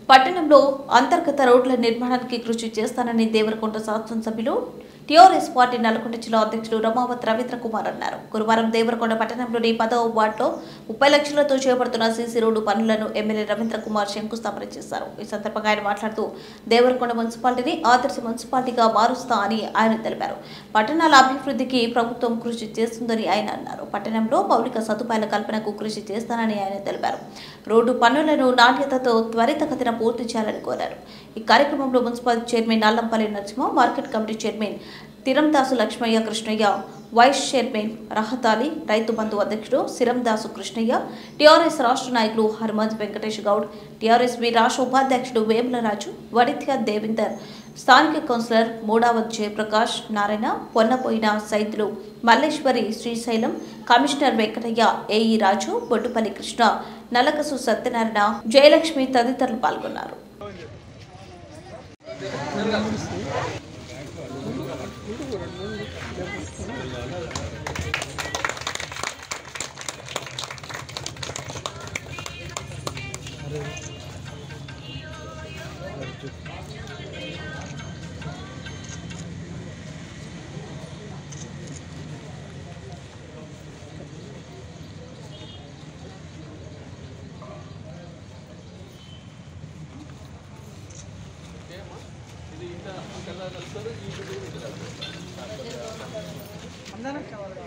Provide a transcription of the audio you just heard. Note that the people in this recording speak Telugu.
పట్టణంలో అంతర్గత రోడ్ల నిర్మాణానికి కృషి చేస్తానని దేవరకొండ శాసనసభ్యులు టీఆర్ఎస్ పార్టీ నల్గొండ జిల్లా అధ్యక్షుడు రమావత్ రవీంద్ర కుమార్ అన్నారు గురువారం దేవరకొండ పట్టణంలోని పదవ వార్డులో ముప్పై లక్షలతో చేపడుతున్న సీసీ రోడ్డు పనులను ఎమ్మెల్యే రవీంద్ర కుమార్ శంకుస్థాపన చేశారు ఈ సందర్భంగా ఆయన మాట్లాడుతూ దేవరకొండ మున్సిపాలిటీని ఆదర్శ మున్సిపాలిటీగా మారుస్తా అని ఆయన తెలిపారు పట్టణాల అభివృద్ధికి ప్రభుత్వం కృషి చేస్తుందని ఆయన అన్నారు పట్టణంలో మౌలిక సదుపాయాల కల్పనకు కృషి చేస్తానని ఆయన తెలిపారు రోడ్డు పనులను నాణ్యతతో త్వరితగతిన పూర్తి చేయాలని కోరారు ఈ కార్యక్రమంలో municipal chairman Nallampalli Narasimha market committee chairman Tirandasu Lakshmaiah Krishnaiah vice chairman Rahatali Rythu Bandhu అధ్యక్షుడు సిరందాసు కృష్ణయ్య టీఆర్ఎస్ రాష్ట్ర నాయకులు హర్మద్ వెంకటేష్ గౌడ్ టీఆర్ఎస్ బి రాష్ట్ర ఉపాధ్యక్షుడు వేములరాజు వడిత్య దేవిందర్ స్థానిక councillor Mudavath Jayaprakash Narayana Ponnapoyina Saithulu Malleshwari Srisailam commissioner Venkataiah AE Raju Boddupalli Krishna Nalakasu Satyanarayana Jayalakshmi తదితరులు పాల్గొన్నారు అందరం